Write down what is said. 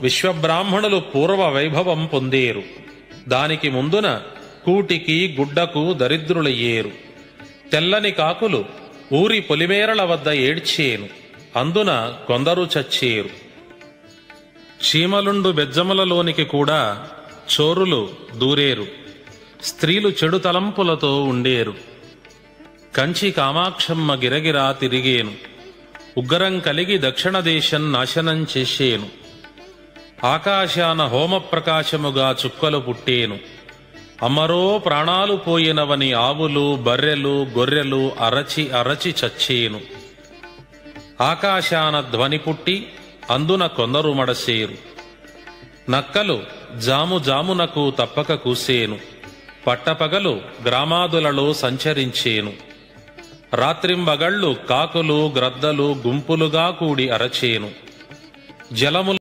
విశ్వబ్రాహ్మణులు పూర్వ వైభవం పొందేరు దానికి ముందున కూటికి గుడ్డకు దరిద్రులయ్యేరు తెల్లని కాకులు ఊరి పొలిమేరల వద్ద ఏడ్చేను అందున కొందరు చచ్చేరు చీమలుండు బెజ్జములలోనికి కూడా చోరులు దూరేరు స్త్రీలు చెడు తలంపులతో ఉండేరు కంచి కామాక్షమ్మ గిరగిరా తిరిగేను ఉగ్గరం కలిగి దక్షిణ దేశం నాశనం చేసేను ఆకాశాన హోమప్రకాశముగా చుక్కలు పుట్టేను అమరో ప్రాణాలు పోయినవని ఆవులు బర్రెలు గొర్రెలు అరచి అరచి చచ్చేను ఆకాశాన ధ్వని పుట్టి అందున కొందరు మడసేరు నక్కలు జాము జామునకు తప్పక కూసేను పట్టపగలు గ్రామాదులలో సంచరించేను రాత్రింబగళ్ళు కాకులు గ్రద్దలు గుంపులుగా కూడి అరచేను జలముల